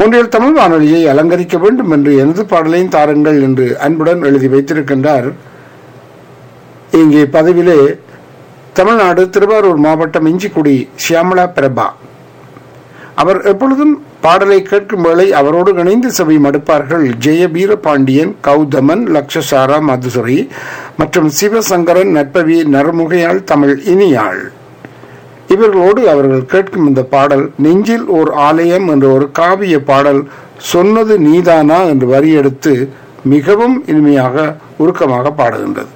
ஒன்றில் தமிழ் வானொலியை அலங்கரிக்க வேண்டும் என்று எனது பாடலையும் தாருங்கள் என்று அன்புடன் எழுதி வைத்திருக்கின்றார் இங்கே பதிவிலே தமிழ்நாடு திருவாரூர் மாவட்டம் இஞ்சிக்குடி சியாமலா பிரபா அவர் எப்பொழுதும் பாடலை கேட்கும் வேளை அவரோடு இணைந்து செவி மடுப்பார்கள் ஜெய வீரபாண்டியன் கௌதமன் லக்ஷசாரா மதுசுரி மற்றும் சிவசங்கரன் நட்பவி நறுமுகையாள் தமிழ் இனியாள் இவர்களோடு அவர்கள் கேட்கும் இந்த பாடல் நெஞ்சில் ஓர் ஆலயம் என்ற ஒரு காவிய பாடல் சொன்னது நீதானா என்று வரி எடுத்து மிகவும் இனிமையாக உருக்கமாக பாடுகின்றது